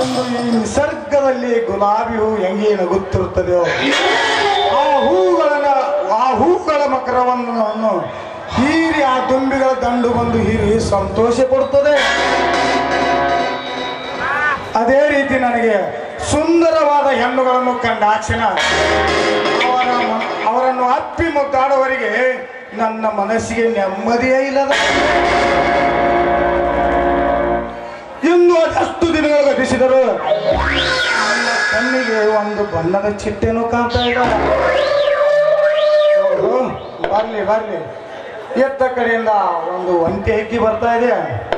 ಎಂದು ಈ ನಿಸರ್ಗದಲ್ಲಿ ಗುಲಾಬಿ ಹೂ ಹೆಂಗೆ ನಗುತ್ತಿರುತ್ತದೆಯೋ ಆ ಹೂಗಳನ್ನ ಆ ಹೂಗಳ ಮಕರವನ್ನು ಹೀರಿ ಆ ದುಂಬಿಗಳ ದಂಡು ಬಂದು ಹೀರಿ ಸಂತೋಷ ಪಡುತ್ತದೆ ಅದೇ ರೀತಿ ನನಗೆ ಸುಂದರವಾದ ಹೆಣ್ಣುಗಳನ್ನು ಕಂಡಾಕ್ಷಣ ಅವರ ಮ- ಅವರನ್ನು ಅಪ್ಪಿ ಮುದ್ದಾಡುವವರಿಗೆ ನನ್ನ ಮನಸ್ಸಿಗೆ ನೆಮ್ಮದಿಯೇ ಇಲ್ಲದ ಇನ್ನು ಅದೆಷ್ಟು ದಿನಗಳು ಗತಿಸಿದರು ನನ್ನ ಕಣ್ಣಿಗೆ ಒಂದು ಬಣ್ಣದ ಚಿಟ್ಟೆನೂ ಕಾಣ್ತಾ ಇಲ್ಲ ನೋಡು, ಬರ್ಲಿ ಬರ್ಲಿ ಎತ್ತ ಕಡೆಯಿಂದ ಒಂದು ಒಂಟೆ ಹೆಕ್ಕಿ ಬರ್ತಾ ಇದೆ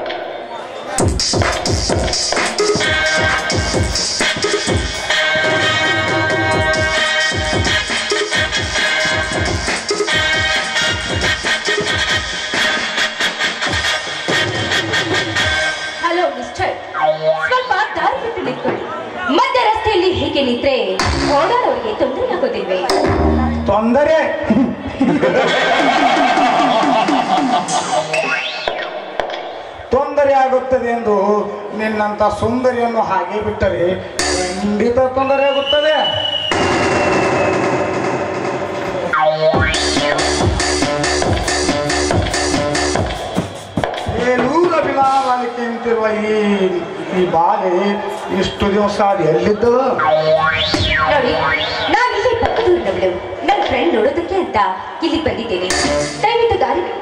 ಹಲೋ ಮಿಸ್ಟರ್ ಸ್ವಲ್ಪ ದಾರಿ ಬಿಟ್ಟು ನಿಂತ್ಕೊಳ್ಳಿ ಮಧ್ಯ ರಸ್ತೆಯಲ್ಲಿ ಹೀಗೆ ನಿಂತ್ರೆ ಓಡಾಡೋರಿಗೆ ತೊಂದರೆ ಆಗೋದಿಲ್ವೇ ತೊಂದರೆ ತೊಂದರೆ ಆಗುತ್ತದೆ ಎಂದು ನಿನ್ನಂತ ಸುಂದರಿಯನ್ನು ಹಾಗೆ ಬಿಟ್ಟರೆ ಖಂಡಿತ ತೊಂದರೆ ಆಗುತ್ತದೆ ಬೇಲೂರ ಬಿಲಾವಲಿಕೆ ನಿಂತಿರುವ ಈ ಈ ಬಾಲೆ ಇಷ್ಟು ದಿವಸ ಅದು ಎಲ್ಲಿದ್ದು ನೋಡಿ ನಾನು ಇಲ್ಲಿ ಪಕ್ಕದೂರಿನವಳು ನನ್ನ ಫ್ರೆಂಡ್ ನೋಡೋದಕ್ಕೆ ಅಂತ ಇಲ್ಲಿ ಬಂದಿದ್ದೇನೆ ದಯವಿಟ್ಟು ದಾರಿ ಬಿಡಿ.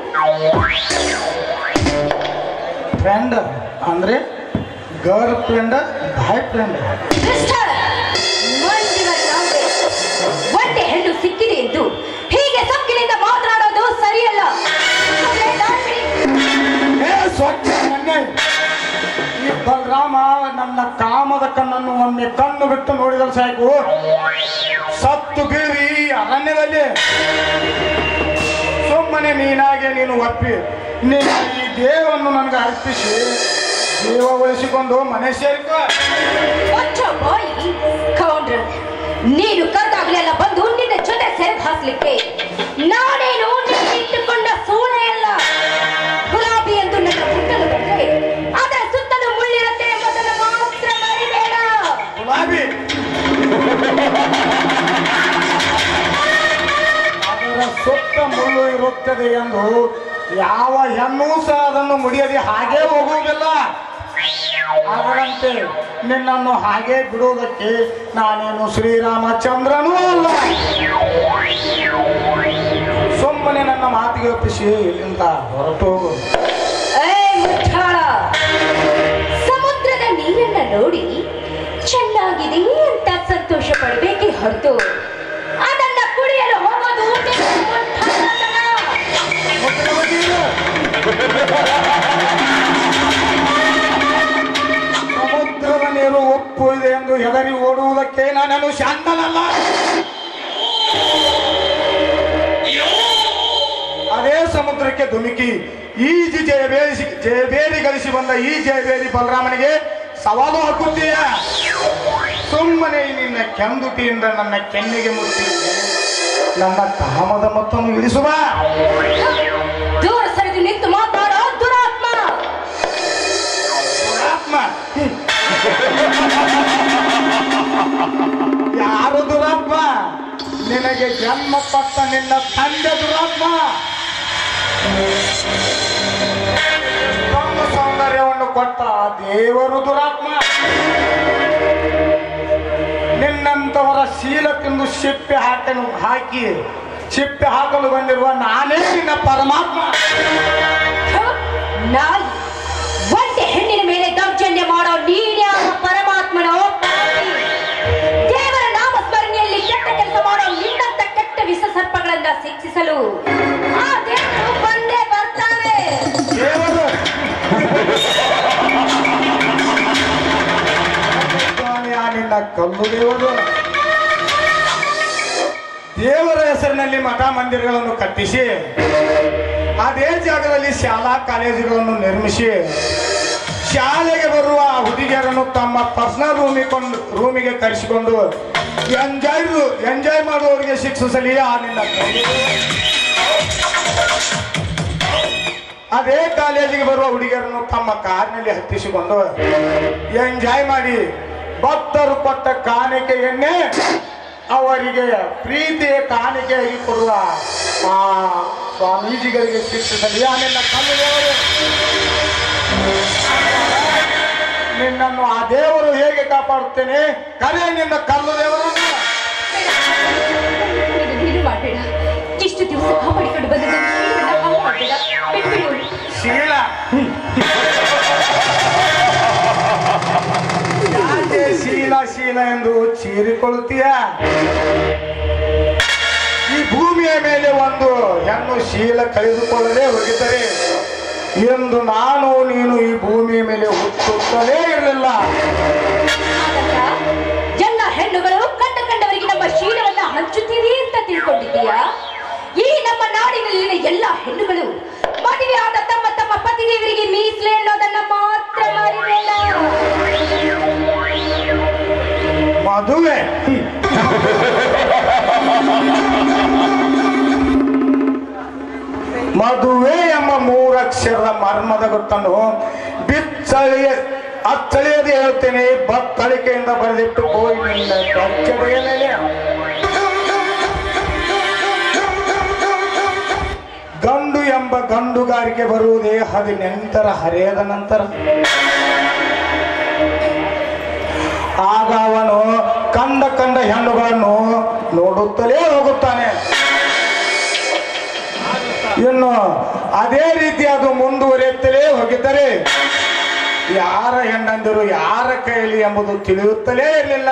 ಫ್ರೆಂಡ್ ಅಂದ್ರೆ girl friend boy friend mister ಮಂಜಿನ ನಾವೇ ಒಂದೇ ಹೆಣ್ಣು ಸಿಕ್ಕಿದೆ ಎಂದು ಹೀಗೆ ಸೊಕ್ಕಿನಿಂದ ಮಾತನಾಡೋದು ಸರಿಯಲ್ಲ ಸುಮ್ನೆ ದಾರಿ ಬಿಡಿ. ಏ ಸ್ವಚ್ಛ ಮೊನ್ನೆ ಈ ಬಲರಾಮ ನನ್ನ ಕಾಮದ ಕಣ್ಣನ್ನು ಒಮ್ಮೆ ಕಣ್ಣು ಬಿಟ್ಟು ನೋಡಿದರೆ ಸಾಕು ಸತ್ತು ಬೀರಿ ಅರಣ್ಯದಲ್ಲಿ ಸುಮ್ಮನೆ ನೀನಾಗೆ ನೀನು ಒಪ್ಪಿ ನೀನು ಈ ದೇಹವನ್ನು ನನಗೆ ಅರ್ಪಿಸಿ ಜೀವ ಉಳಿಸಿಕೊಂಡು ಮನೆ ಸೇರಿಕೋ ಒಚ್ಚ ಬಾಯಿ ಕೌಂಡ್ರ ನೀನು ಕರೆದಾಗ್ಲೆಲ್ಲ ಬಂದು ನಿನ್ನ ಜೊತೆ ಸೆರಗು ಹಾಸ್ಲಿಕ್ಕೆ ನಾನೇನು ಇಟ್ಟುಕೊಂಡ ಸೂಳೆ ಅಲ್ಲ ಗುಲಾಬಿ ಎಂದು ನನ್ನ ಮುಟ್ಟಲು ಬಂದ್ರೆ ಅದರ ಸುತ್ತಲೂ ಮುಳ್ಳಿರುತ್ತೆ ಎಂಬುದನ್ನು ಮಾತ್ರ ಮರಿಬೇಡ ಗುಲಾಬಿ ಅದರ ಸುತ್ತ ಮುಳ್ಳು ಇರುತ್ತದೆ ಎಂದು ಯಾವ ಹೆಣ್ಣು ಸಹ ಅದನ್ನು ಮುಡಿಯದೆ ಹಾಗೇ ಹೋಗುವುದಿಲ್ಲ ಅದರಂತೆ ನಿನ್ನನ್ನು ಹಾಗೆ ಬಿಡುವುದಕ್ಕೆ ನಾನೇನು ಶ್ರೀರಾಮಚಂದ್ರನೂ ಅಲ್ಲ ಸುಮ್ಮನೆ ನನ್ನ ಮಾತಿಗೆ ಒಪ್ಪಿಸಿ ಇಲ್ಲಿಂದ ಹೊರಟು ಹೋಗು. ಏ ಮುಠಾಳ ಸಮುದ್ರದ ನೀರನ್ನ ನೋಡಿ ಚೆನ್ನಾಗಿದೆ ಅಂತ ಸಂತೋಷ ಪಡಬೇಕೆ ಹೊರತು ಅದನ್ನ ಕುಡಿಯಲು ಹೋಗೋದು ನಿನ್ನ ಮುಠಾಳತನ. ಸಮುದ್ರದ ನೀರು ಉಪ್ಪು ಇದೆ ಎಂದು ಹೆದರಿ ಓಡುವುದಕ್ಕೆ ನಾನೇನು ಶಾಂತನಲ್ಲ ಅದೇ ಸಮುದ್ರಕ್ಕೆ ಧುಮುಕಿ ಈಜಿ ಜಯಬೇರಿ ಜಯಬೇರಿ ಗಳಿಸಿ ಬಂದ ಈ ಜಯಬೇರಿ ಬಲರಾಮನಿಗೆ ಸವಾಲು ಹಾಕುತ್ತೀಯ ಸುಮ್ಮನೆ ನಿನ್ನ ಕೆಂದುಟಿಯಿಂದ ನನ್ನ ಕೆನ್ನಿಗೆ ಮುಟ್ಟಿ ನನ್ನ ಕಾಮದ ಮೊತ್ತವನ್ನು ಇಳಿಸುವ ದೂರ ಸರಿದು ನಿಂತು ಮಾತಾಡೋ ದುರಾತ್ಮ ಆತ್ಮ ಯಾರು ದುರಾತ್ಮ ನಿನಗೆ ಜನ್ಮ ಕೊಟ್ಟ ನಿನ್ನ ತಂದೆ ದುರಾತ್ಮ ತಮ್ಮ ಸೌಂದರ್ಯವನ್ನು ಕೊಟ್ಟ ಆ ದೇವರು ದುರಾತ್ಮ ನಿನ್ನಂತವರ ಶೀಲ ತಿಂದು ಸಿಪ್ಪೆ ಹಾಕನು ಹಾಕಿ ಸಿಪ್ಪೆ ಹಾಕಲು ಬಂದಿರುವ ನಾನೇ ನಿನ್ನ ಪರಮಾತ್ಮ ಹ? ನಾಯಿ ಒಂದೇ ಹೆಣ್ಣಿನ ಮೇಲೆ ದೌರ್ಜನ್ಯ ಮಾಡೋ ನೀನ್ಯಾವ ಪರಮಾತ್ಮನೋ ಪಾಪಿ? ದೇವರ ನಾಮಸ್ಮರಣೆಯಲ್ಲಿ ಕೆಟ್ಟ ಕೆಲಸ ಮಾಡೋ ನಿನ್ನಂತ ಕೆಟ್ಟ ವಿಷ ಸರ್ಪಗಳನ್ನ ಶಿಕ್ಷಿಸಲು ಆ ದೇವರು ಬಂದೇ ಬರ್ತಾರೆ ದೇವರು ಸ್ವಾಮಿ, ಆ ನಿನ್ನ ಕಲ್ಲು ದೇವರು ದೇವರ ಹೆಸರಿನಲ್ಲಿ ಮಠ ಮಂದಿರಗಳನ್ನು ಕಟ್ಟಿಸಿ ಅದೇ ಜಾಗದಲ್ಲಿ ಶಾಲಾ ಕಾಲೇಜುಗಳನ್ನು ನಿರ್ಮಿಸಿ ಶಾಲೆಗೆ ಬರುವ ಹುಡುಗಿಯರನ್ನು ತಮ್ಮ ಪರ್ಸನಲ್ ರೂಮಿಕೊಂಡು ರೂಮಿಗೆ ಕರೆಸಿಕೊಂಡು ಎಂಜಾಯ್ ಎಂಜಾಯ್ ಮಾಡುವವರಿಗೆ ಶಿಕ್ಷಿಸಲಿ ಆ ನಿನ್ನ ಕಲ್ಲು ಅದೇ ಕಾಲೇಜಿಗೆ ಬರುವ ಹುಡುಗಿಯರನ್ನು ತಮ್ಮ ಕಾರ್ನಲ್ಲಿ ಹತ್ತಿಸಿಕೊಂಡು ಎಂಜಾಯ್ ಮಾಡಿ ಭಕ್ತರು ಕೊಟ್ಟ ಕಾಣಿಕೆಯನ್ನೇ ಅವರಿಗೆ ಪ್ರೀತಿಯ ಕಾಣಿಕೆಯಾಗಿ ಕೊಡುವ ಆ ಸ್ವಾಮೀಜಿಗಳಿಗೆ ಶಿಕ್ಷಿಸಲಿ ಆಮೇಲೆ ಕಲ್ಲು ದೇವರು ನಿನ್ನನ್ನು ಆ ದೇವರು ಹೇಗೆ ಕಾಪಾಡುತ್ತೇನೆ ಕರೆ ನಿನ್ನ ಕಲ್ಲು ದೇವರನ್ನು ನೀನು ಮಾಡಬೇಡ ಇಷ್ಟು ದಿವಸ ಕಾಪಾಡಿಕೊಂಡು ಬಂದ ನನ್ನ ಜೀವನ ಹಾಳು ಮಾಡಬೇಡ ಬಿಟ್ಬಿಡು ಶೀಲ ಯಾಕೆ ಶೀಲ ಶೀಲ ಎಂದು ಚೀರಿಕೊಳ್ಳುತ್ತೀಯ ಈ ಭೂಮಿಯ ಮೇಲೆ ಒಂದು ಹೆಣ್ಣು ಶೀಲ ಕಳೆದುಕೊಳ್ಳದೆ ಹೋಗಿದ್ದರೆ ಎಂದು ನಾನು ನೀನು ಈ ಭೂಮಿಯ ಮೇಲೆ ಹುಟ್ಟುತ್ತಲೇ ಇರಲಿಲ್ಲ ಆನಂದ, ಎಲ್ಲ ಹೆಣ್ಣುಗಳು ಕಂಡ ಕಂಡವರಿಗೆ ನಮ್ಮ ಶೀಲವನ್ನ ಹಂಚುತ್ತೀರಿ ಅಂತ ತಿಳ್ಕೊಂಡಿದ್ದೀಯಾ ಈ ನಮ್ಮ ನಾಡಿನಲ್ಲಿನ ಎಲ್ಲ ಹೆಣ್ಣುಗಳು ಮದುವೆ ಆದ ತಮ್ಮ ತಮ್ಮ ಪತಿದೇವರಿಗೆ ಮೀಸಲು ಅನ್ನೋದನ್ನ ಮಾತ್ರ ಮರಿಬೇಡ ಮದುವೆ ಮದುವೆ ಎಂಬ ಮೂರಕ್ಷರದ ಮರ್ಮದ ಗೊತ್ತನ್ನು ಬಿಚ್ಚಳಿಯ ಅಚ್ಚಳಿಯದೆ ಹೇಳ್ತೇನೆ ಬತ್ತಳಿಕೆಯಿಂದ ಬರೆದಿಟ್ಟು ಹೋಗಿ ನಿನ್ನ ಬೆಚ್ಚಡೆಯ ಮೇಲೆ ಗಂಡು ಎಂಬ ಗಂಡುಗಾರಿಕೆ ಬರುವುದೇ ಹದಿನೆಂಟರ ಹರೆಯದ ನಂತರ ಆಗ ಅವನು ಕಂಡ ಕಂಡ ಹೆಣ್ಣುಗಳನ್ನು ನೋಡುತ್ತಲೇ ಹೋಗುತ್ತಾನೆ ಇನ್ನು ಅದೇ ರೀತಿ ಅದು ಮುಂದುವರಿಯುತ್ತಲೇ ಹೋಗಿದ್ದರೆ ಯಾರ ಹೆಣ್ಣಂದಿರು ಯಾರ ಕೈಯಲ್ಲಿ ಎಂಬುದು ತಿಳಿಯುತ್ತಲೇ ಇರಲಿಲ್ಲ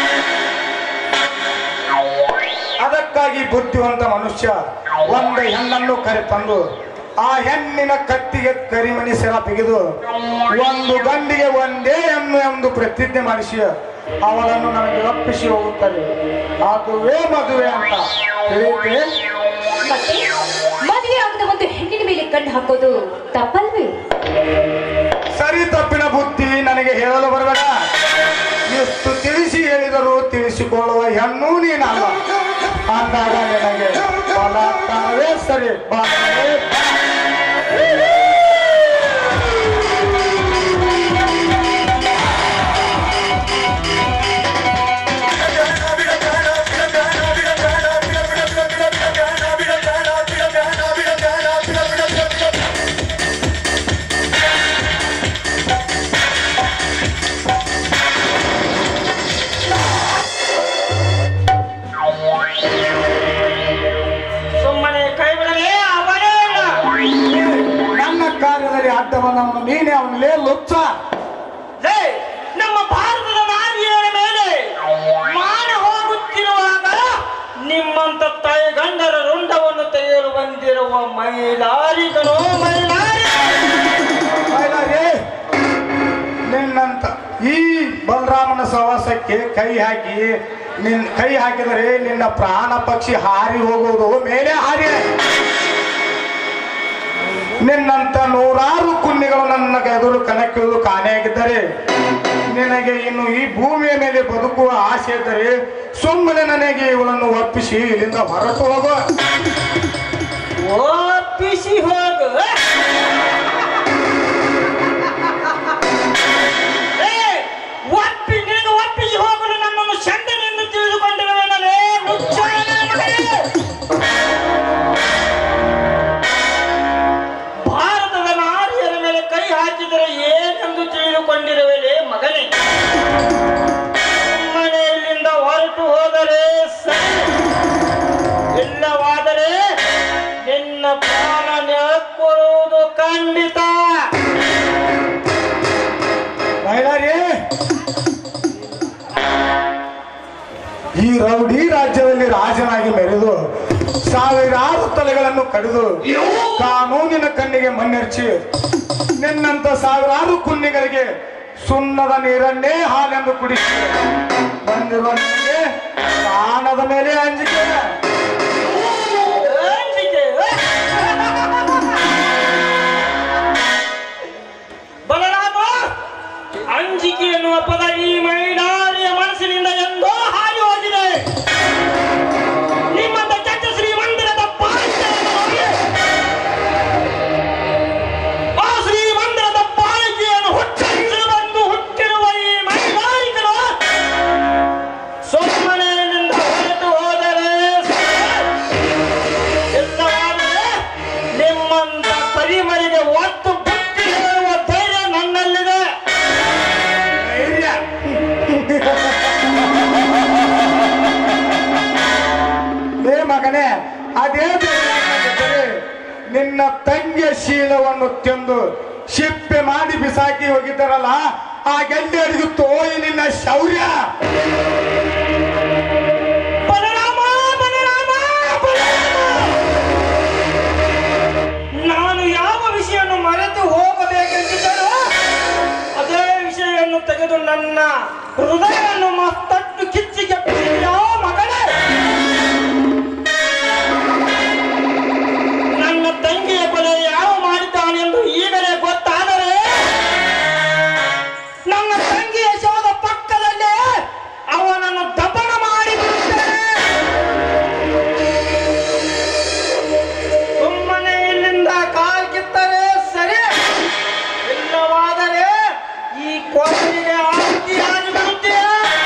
ಅದಕ್ಕಾಗಿ ಬುದ್ಧಿವಂತ ಮನುಷ್ಯ ಒಂದು ಹೆಣ್ಣನ್ನು ಕರೆತಂದು ಆ ಹೆಣ್ಣಿನ ಕತ್ತಿಗೆ ಕರಿಮಣಿ ಸೆರ ಬಿಗಿದು ಒಂದು ಗಂಡಿಗೆ ಒಂದೇ ಹೆಣ್ಣು ಎಂದು ಪ್ರತಿಜ್ಞೆ ಮಾಡಿಸಿ ಅವಳನ್ನು ನನಗೆ ಒಪ್ಪಿಸಿ ಹೋಗುತ್ತದೆ ಅದುವೇ ಮದುವೆ ಅಂತ ತಿಳಿಯುತ್ತೆ ಮತ್ತೆ ಮದುವೆ ಆಗದ ಒಂದು ಹೆಣ್ಣಿನ ಮೇಲೆ ಕಣ್ಣು ಹಾಕೋದು ತಪ್ಪಲ್ವೇ ಸರಿ ತಪ್ಪಿನ ಬುದ್ಧಿ ನನಗೆ ಹೇಳಲು ಬರಬೇಡ ಎಷ್ಟು ತಿಳಿಸಿ ಹೇಳಿದರೂ ತಿಳಿಸಿಕೊಳ್ಳುವ ಹೆಣ್ಣು ನೀನಲ್ಲ ಅಂದಾಗ ನಿನಗೆ ಬಲಾತ್ಕಾರವೇ ಸರಿ ಬಾಳವೇ ಬಾ. ಸುಮ್ಮನೆ ಕೈ ಬಿಡಲೇ ಅವನೇ ಇಲ್ಲ ನನ್ನ ಕಾರ್ಯದಲ್ಲಿ ಅಡ್ಡವನವನು ನೀನೇ ಅವನಲ್ಲೇ ಲುಚ್ಚ ಲೇ, ನಮ್ಮ ಭಾರತದ ನಾರಿಯರ ಮೇಲೆ ಮಾನ ಹೋಗುತ್ತಿರುವಾಗ ನಿಮ್ಮಂತ ತಾಯಿ ಗಂಡರ ರುಂಡವನ್ನು ತೆಗೆಯಲು ಬಂದಿರುವ ಮೈಲಾರಿಗಳು ಮೈಲಾರಿ ಬಯಲಾರಿ, ನಿನ್ನಂತ ಈ ಬಲರಾಮನ ಸವಾಸಕ್ಕೆ ಕೈ ಹಾಕಿ ನಿನ್ ಕೈ ಹಾಕಿದರೆ ನಿನ್ನ ಪ್ರಾಣ ಪಕ್ಷಿ ಹಾರಿ ಹೋಗುವುದು ಮೇಲೆ ಹಾರಿ ನಿನ್ನಂತ ನೂರಾರು ಕುನ್ನಿಗಳು ನನ್ನ ಎದುರು ಕಣಕ್ಕಿಳಿದು ಕಾಣೆಯಾಗಿದ್ದರೆ ನಿನಗೆ ಇನ್ನು ಈ ಭೂಮಿಯ ಮೇಲೆ ಬದುಕುವ ಆಸೆ ಇದ್ದರೆ ಸುಮ್ಮನೆ ನನಗೆ ಇವಳನ್ನು ಒಪ್ಪಿಸಿ ಇಲ್ಲಿಂದ ಹೊರಟು ಹೋಗು ಒಪ್ಪಿಸಿ ಹೋಗು ಏ, ಒಪ್ಪಿ ನಿನಗೆ ಒಪ್ಪಿಸಿ ಹೋಗಲು ನನ್ನನ್ನು ಚಂದನೆಂದು ತಿಳಿದುಕೊಂಡಿರುವೆನಲೇ ನುಚ್ಚಾನ ಮಗನೇ. ಭಾರತದ ನಾರಿಯರ ಮೇಲೆ ಕೈ ಹಾಕಿದರೆ ಏನೆಂದು ತಿಳಿದುಕೊಂಡಿರುವೆಲೆ ಮಗನೇ ಸುಮ್ಮನೆ ಇಲ್ಲಿಂದ ಹೊರಟು ಹೋದರೆ ಸರಿ ಇಲ್ಲವಾದರೆ ನಿನ್ನ ಪ್ರಾಣ ನೆಕ್ಕೊರುವುದು ಖಂಡಿತ ಮಹಿಳಾರಿ ಈ ರೌಡಿ ರಾಜ್ಯದಲ್ಲಿ ರಾಜನಾಗಿ ಮೆರೆದು ಸಾವಿರಾರು ತಲೆಗಳನ್ನು ಕಡಿದು ಕಾನೂನಿನ ಕಣ್ಣಿಗೆ ಮಣ್ಣೆರ್ಚಿ ನಿನ್ನಂತ ಸಾವಿರಾರು ಕುನ್ನಿಗಳಿಗೆ ಸುಣ್ಣದ ನೀರನ್ನೇ ಹಾಲೆಂದು ಕುಡಿಸಿ ಬಂದಿರುವ ನಿನಗೆ ಪ್ರಾಣದ ಮೇಲೆ ಅಂಜಿಕೆ ಅಂಜಿಕೆ ಬಲರಾಮ ಅಂಜಿಕೆ ಎನ್ನುವ ಪದ ಈ ಮೈದಾರಿಯ ಮನಸ್ಸಿನಿಂದ ಎಂದೋ ಹಾರಿ ಹೋಗಿದೆ ನಿಮ್ಮಂತ ಚಟ್ಟ ಶ್ರೀಮಂದಿರದ ಪಾಲಿಕೆಯನ್ನು ನೋಡಿ ಆ ಶ್ರೀಮಂದಿರದ ಪಾಲಿಕೆಯನ್ನು ಹುಟ್ಟಿಸಿ ಬಂದು ಹುಟ್ಟಿರುವ ಈ ಮೈದಾರಿಕರು ನಿನ್ನ ತಂಗಿಯ ಶೀಲವನ್ನು ತಿಂದು ಶಿಪ್ಪೆ ಮಾಡಿ ಬಿಸಾಕಿ ಹೋಗಿದ್ದಾರಲ್ಲ ಆ ಗೆಡ್ಡೆಯರಿಗೂ ತೋಯಿ ನಿನ್ನ ಶೌರ್ಯ ಬಲರಾಮ ಬಲರಾಮ ಬಲರಾಮ ನಾನು ಯಾವ ವಿಷಯವನ್ನು ಮರೆತು ಹೋಗಬೇಕೆಂದಿದ್ದರೋ ಅದೇ ವಿಷಯವನ್ನು ತೆಗೆದು ನನ್ನ ಹೃದಯವನ್ನು ಮತ್ತಷ್ಟು ಕಿಚ್ಚಿಗೆ ಯಾವ ಮಗನೇ ನನ್ನ ತಂಗಿಯ ಕೊಲೆ ಯಾವ ಮಾಡಿದ್ದಾನೆಂದು ಈಗಲೇ ಗೊತ್ತಾದರೆ ನನ್ನ ತಂಗಿಯ ಶವದ ಪಕ್ಕದಲ್ಲೇ ಅವನನ್ನು ದಪನ ಮಾಡಿ ಸುಮ್ಮನೆ ಇಲ್ಲಿಂದ ಕಾಲ್ ಕಿತ್ತರೆ ಸರಿ ಇಲ್ಲವಾದರೆ ಈ ಕೊಲೆಗೆ ಆಹುತಿಯಾಗಿ ಬಿಡುತ್ತೀಯ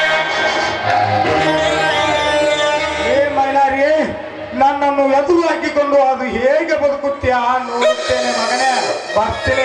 ಏ ಮೈಲಾರಿ ನನ್ನನ್ನು ಎದುರು ಹಾಕಿಕೊಂಡು ಅದು ಹೇಗೆ ಬದುಕುತ್ತೀಯಾ ನೋಡುತ್ತೇನೆ ಮಗನೇ ಬರ್ತೀನಿ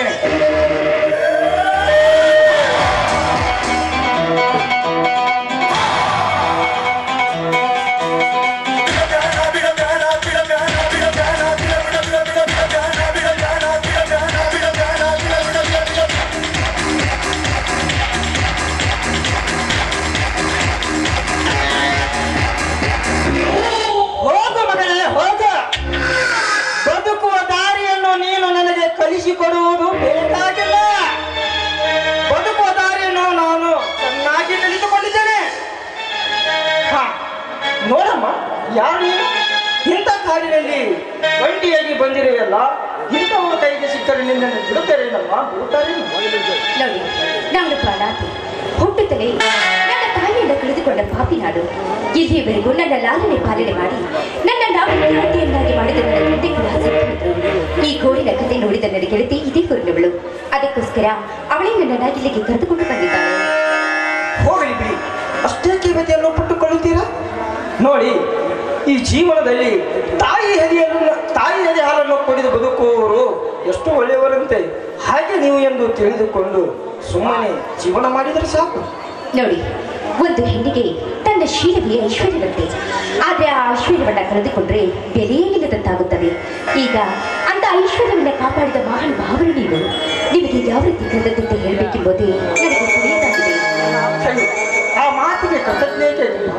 ಹೋಗು ಮಗನೇ ಹೋಗು ಬದುಕುವ ದಾರಿಯನ್ನು ನೀನು ನನಗೆ ಕಲಿಸಿಕೊಡುವುದು ಬೇಕಾಗಿಲ್ಲ ಬದುಕುವ ದಾರಿಯನ್ನು ನಾನು ಚೆನ್ನಾಗಿ ತಿಳಿದುಕೊಂಡಿದ್ದೇನೆ ಹಾ ನೋಡಮ್ಮ ಯಾರು ನೀನು ಇಂಥ ಕಾಡಿನಲ್ಲಿ ಒಂಟಿಯಾಗಿ ಬಂದಿರುವೆಯಲ್ಲ ಇಂಥವ್ರ ಕೈಗೆ ಸಿಕ್ಕರೆ ನಿನ್ನನ್ನು ಬಿಡುತ್ತಾರೇನಮ್ಮ ಬಿಡುತ್ತಾರೇನು ನೋಡಿ ನಾನು ಪ್ರಾಣಾತಿ ಹುಟ್ಟುತ್ತಲೇ ನನ್ನ ತಾಯಿಯಿಂದ ಕಳೆದುಕೊಂಡ ಪಾಪಿ ನಾಡು ಇಲ್ಲಿಯವರೆಗೂ ನನ್ನ ಲಾಲನೆ ಪಾಲನೆ ಮಾಡಿ ನನ್ನ ನಾವಿನ್ಯಾತಿಯನ್ನಾಗಿ ಮಾಡಿದ ನನ್ನ ತಂದೆ ಕೂಡ ಸತ್ತೋದ್ರು ಈ ಗೋಡಿನ ಕಥೆ ನೋಡಿದ ನನ್ನ ಗೆಳತಿ ಇದೇ ಕುರುನವಳು ಅದಕ್ಕೋಸ್ಕರ ಅವಳೇ ನನ್ನನ್ನ ಇಲ್ಲಿಗೆ ಕರೆದುಕೊಂಡು ಬಂದಿದ್ದಾಳೆ ಹೋಗಲಿ ಬಿಡಿ ಅಷ್ಟೇ ಕಿವತೆಯನ್ನು ಪಟ್ಟುಕೊಳ್ಳುತ್ತೀರಾ ನೋಡಿ ಈ ಜೀವನದಲ್ಲಿ ತಾಯಿ ಹದಿಯನ್ನು ತಾಯಿ ಹದಿ ಹಾಲನ್ನು ಕುಡಿದು ಬದುಕುವವರು ಎಷ್ಟು ಒಳ್ಳೆಯವರಂತೆ ಹಾಗೆ ನೀವು ಎಂದು ತಿಳಿದುಕೊಂಡು ಸುಮ್ಮನೆ ಜೀವನ ಮಾಡಿದರೆ ಸಾಕು ನೋಡಿ ಒಂದು ಹೆಣ್ಣಿಗೆ ತನ್ನ ಶೀಲವೇ ಐಶ್ವರ್ಯವಂತೆ ಆದ್ರೆ ಆ ಐಶ್ವರ್ಯವನ್ನ ಕಳೆದುಕೊಂಡ್ರೆ ಬೆಲೆಯೇ ಇಲ್ಲದಂತಾಗುತ್ತದೆ ಈಗ ಅಂತ ಐಶ್ವರ್ಯವನ್ನ ಕಾಪಾಡಿದ ಮಹಾನ್ ಭಾವರು ನೀವು ನಿಮಗೆ ಯಾವ ರೀತಿ ಕೃತಜ್ಞತೆ ಹೇಳಬೇಕೆಂಬುದೇ ನನಗೆ ತಿಳಿಯದಾಗಿದೆ ಸರಿ ಆ ಮಾತಿಗೆ ಕೃತಜ್ಞತೆ ಇಲ್ಲ.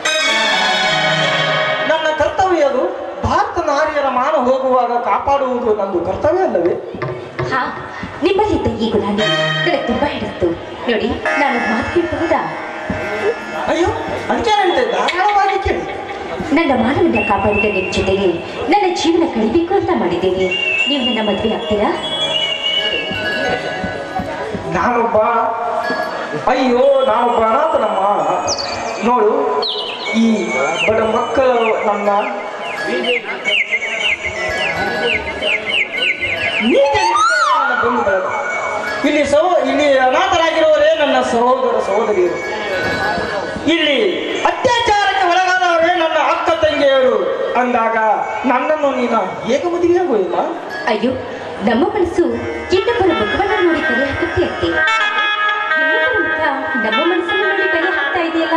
ನನ್ನ ಕರ್ತವ್ಯ ಅದು ಭಾರತ ನಾರಿಯರ ಮಾನ ಹೋಗುವಾಗ ಕಾಪಾಡುವುದು ನಂದು ಕರ್ತವ್ಯ ಅಲ್ಲವೇ ಹಾ ನಿಮ್ಮಲ್ಲಿದ್ದ ಈ ಗುಣ ನನಗೆ ತುಂಬಾ ಹಿಡಿಸ್ತು ನೋಡಿ ನಾನು ಮಾತು ಕೇಳಬಹುದಾ ಅಯ್ಯೋ ಅದಕ್ಕೇನಂತೆ ಧಾರಾಳವಾಗಿ ಕೇಳಿ ನನ್ನ ಮಾನವನ್ನ ಕಾಪಾಡಿದ ನಿಮ್ಮ ಜೊತೆಗೆ ನನ್ನ ಜೀವನ ಕಳಿಬೇಕು ಅಂತ ಮಾಡಿದ್ದೇನೆ ನೀವು ನನ್ನ ಮದುವೆ ಆಗ್ತೀರಾ ನಾನೊಬ್ಬ ಅಯ್ಯೋ ನಾನೊಬ್ಬ ಅನಾಥನಮ್ಮ ನೋಡು ಈ ಬಡ ಮಕ್ಕಳು ನನ್ನ ನೀನೇ ನನ್ನ ಬಂಧು ಬಳಗ. ಇಲ್ಲಿ ಸಹೋ ಇಲ್ಲಿ ಅನಾಥರಾಗಿರುವವರೇ ನನ್ನ ಸಹೋದರ ಸಹೋದರಿಯರು ಇಲ್ಲಿ ಅತ್ಯಾಚಾರಕ್ಕೆ ಒಳಗಾದವರೇ ನನ್ನ ಅಕ್ಕ ತಂಗಿಯರು ಅಂದಾಗ ನನ್ನನ್ನು ನೀನು ಹೇಗೆ ಮದುವೆಯಾಗುವುದಿಲ್ಲ ಅಯ್ಯೋ ನಮ್ಮ ಮನಸ್ಸು ಇನ್ನೊಬ್ಬರ ಮುಖವನ್ನು ನೋಡಿ ಕಲೆ ಹಾಕುತ್ತೆ ಅಂತೆ ಇನ್ನೊಬ್ಬರ ಮುಖ ನಮ್ಮ ಮನಸ್ಸನ್ನು ನೋಡಿ ಕಲೆ ಹಾಕ್ತಾ ಇದೆಯಲ್ಲ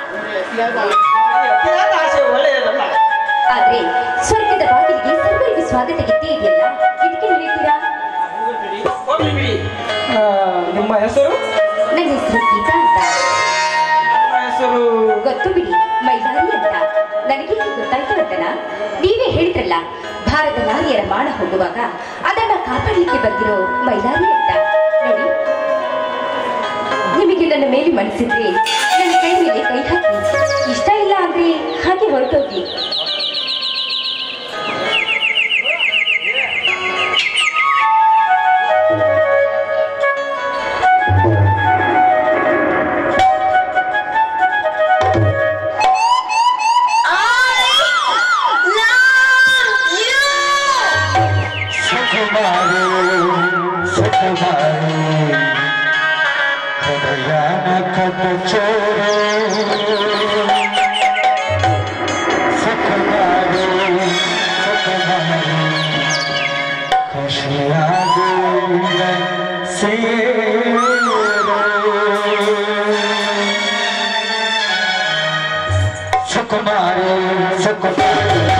ಅತಿಯಾದ ಆಸೆ ಒಳ್ಳೆಯದಲ್ಲ ಆದ್ರೆ ಸ್ವರ್ಗದ ಬಾಗಿಲಿಗೆ ಸರ್ವರಿಗೆ ಸ್ವಾಗತ ಇದ್ದೇ ಇದೆಯಲ್ಲ ಇದಕ್ಕೆ ಹೇಳ್ತೀರಾ ಹೋಗ್ಲಿ ಬಿಡಿ ಆ, ನಿಮ್ಮ ಹೆಸರು ನನ್ನ ಹೆಸರು ಗೀತಾ ಅಂತ ನನ್ನ ಹೆಸರು ಗೊತ್ತು ಬಿಡಿ ಮೈಲಾರಿ ಅಂತ ನನಗೆ ಗೊತ್ತಾಯ್ತು ಅಂತನ ನೀವೇ ಹೇಳಿದ್ರಲ್ಲ ಭಾರತ ನಾರಿಯರ ಮಾನ ಹೋಗುವಾಗ ಅದನ್ನ ಕಾಪಾಡಲಿಕ್ಕೆ ಬಂದಿರೋ ಮೈಲಾರಿ ಅಂತ ನೋಡಿ ನಿಮಗೆ ನನ್ನ ಮೇಲೆ ಮನಸ್ಸಿದ್ರೆ ನನ್ನ ಕೈ ಮೇಲೆ ಕೈ ಹಾಕಿ ಇಷ್ಟ ಇಲ್ಲ ಅಂದ್ರೆ ಹಾಗೆ ಹೊರಟೋಗಿ ಸುಕುಮಾರಿ ಸುಕುಮಾರಿ ಹೃದಯನ ಕದ ಚೋರೆ ಸುಕುಮಾರಿ ಸುಕುಮಾರಿ ಖುಷಿಯಾಗುವುದ ಸೇರು ಸುಕುಮಾರಿ ಸುಕುಮಾರಿ